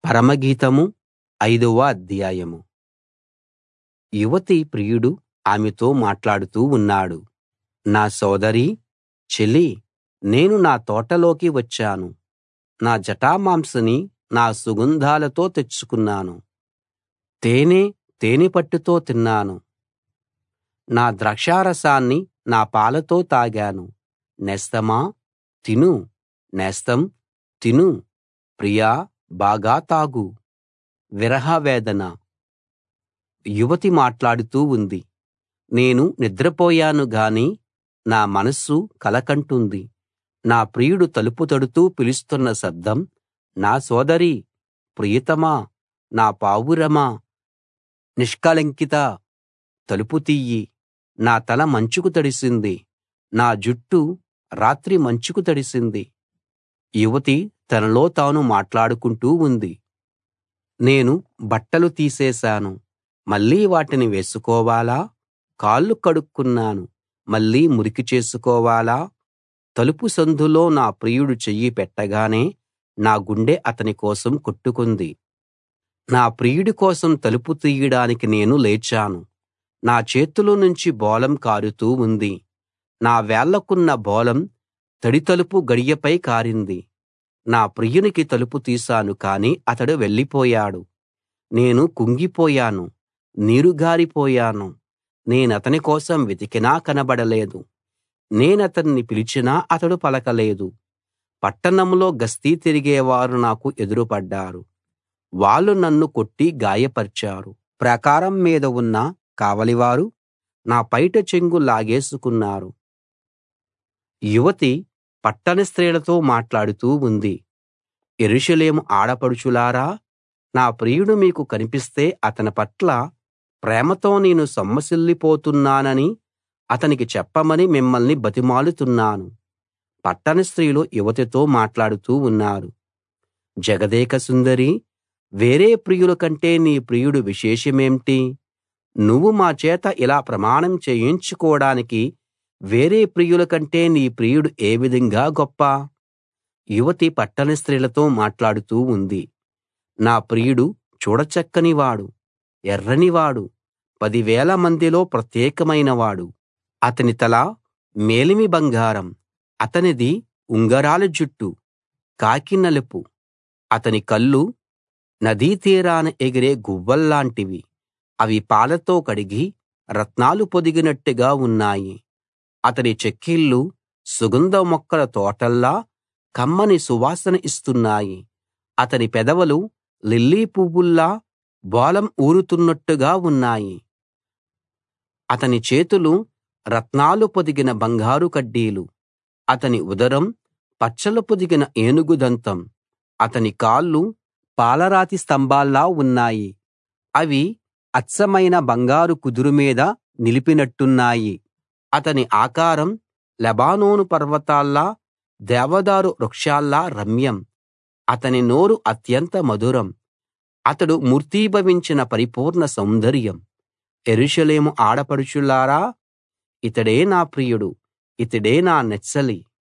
పరమగీతం ఐదవ అధ్యాయం యువతి ప్రియుడు ఆమెతో మాట్లాడుతూ ఉన్నాడు నా సోదరీ చెలీ నేను నా తోటలోకి వచ్చాను నా జటామాంసిని నా సుగంధాలతో తెచ్చుకున్నాను తేనె తేనెపట్టుతో తిన్నాను నా ద్రాక్షారసాన్ని నా పాలతో తాగాను నేస్తమా తిను నేస్తం తిను ప్రియా బాగా తాగు విరహ వేదన యువతి మాట్లాడుతూ ఉంది నేను నిద్రపోయాను గాని నా మనస్సు కలకంటుంది నా ప్రియుడు తలుపు తడుతూ పిలుస్తున్న శబ్దం నా సోదరీ ప్రియతమా నా పావురమా నిష్కళంకితా తలుపు తీయి నా తల మంచుకు తడిసింది నా జుట్టు రాత్రి మంచుకు తడిసింది యువతి తనలో తాను మాట్లాడుకుంటూ ఉంది నేను బట్టలు తీసేశాను మళ్ళీ వాటిని వేసుకోవాలా కాళ్ళు కడుక్కున్నాను మళ్ళీ మురికి చేసుకోవాలా తలుపు సందులో నా ప్రియుడు చెయ్యి పెట్టగానే నా గుండె అతని కోసం కొట్టుకుంది నా ప్రియుడి కోసం తలుపు తీయడానికి నేను లేచాను నా చేతిలో నుంచి బోళం కారుతూ ఉంది నా వేళ్లకున్న బోళం తడి తలుపు గడియపై కారింది నా ప్రియునికి తలుపు తీశాను కాని అతడు వెళ్ళిపోయాడు నేను కుంగిపోయాను నీరుగారిపోయాను నేనతని కోసం వెతికినా కనబడలేదు నేనతన్ని పిలిచినా అతడు పలకలేదు పట్టణంలో గస్తీ తిరిగేవారు నాకు ఎదురుపడ్డారు వాళ్ళు నన్ను కొట్టి గాయపర్చారు ప్రాకారం మీద ఉన్న కావలివారు నా పైట చెంగు లాగేసుకున్నారు యువతి పట్టణ స్త్రీలతో మాట్లాడుతూ ఉంది యెరూషలేము ఆడపడుచులారా నా ప్రియుడు మీకు కనిపిస్తే అతని పట్ల ప్రేమతో నేను సొమ్మసిల్లిపోతున్నానని అతనికి చెప్పమని మిమ్మల్ని బతిమాలుతున్నాను పట్టణ స్త్రీలు యువతితో మాట్లాడుతూ ఉన్నారు జగదేక సుందరీ వేరే ప్రియుల కంటే నీ ప్రియుడు విశేషమేంటి నువ్వు మా చేత ఇలా ప్రమాణం చేయించుకోడానికి వేరే ప్రియుల కంటే నీ ప్రియుడు ఏ విధంగా గొప్ప యువతి పట్టణ స్త్రీలతో మాట్లాడుతూ ఉంది నా ప్రియుడు చూడచక్కనివాడు ఎర్రనివాడు పదివేల మందిలో ప్రత్యేకమైనవాడు అతని తల మేలిమి బంగారం అతనిది ఉంగరాల జుట్టు కాకి నలుపు అతని కళ్ళు నదీ తీరాన ఎగిరే గువ్వల్లాంటివి అవి పాలతో కడిగి రత్నాలు పొదిగినట్టుగా ఉన్నాయి అతని చెక్కిళ్ళు సుగంధ మొక్కల తోటల్లా కమ్మని సువాసన ఇస్తున్నాయి అతని పెదవులు లిల్లీ పువ్వుల్లా బోళం ఊరుతున్నట్టుగా ఉన్నాయి అతని చేతులు రత్నాలు పొదిగిన బంగారు కడ్డీలు అతని ఉదరం పచ్చలు పొదిగిన ఏనుగు దంతం అతని కాళ్ళు పాలరాతి స్తంభాల్లా ఉన్నాయి అవి అచ్చమైన బంగారు కుదురు మీద నిలిపినట్టున్నాయి అతని ఆకారం లెబానోను పర్వతాల్లా దేవదారు వృక్షాల్లా రమ్యం అతని నోరు అత్యంత మధురం అతడు మూర్తీభవించిన పరిపూర్ణ సౌందర్యం యెరూషలేము ఆడపడుచులారా ఇతడే నా ప్రియుడు ఇతడే నా నెచ్చెలి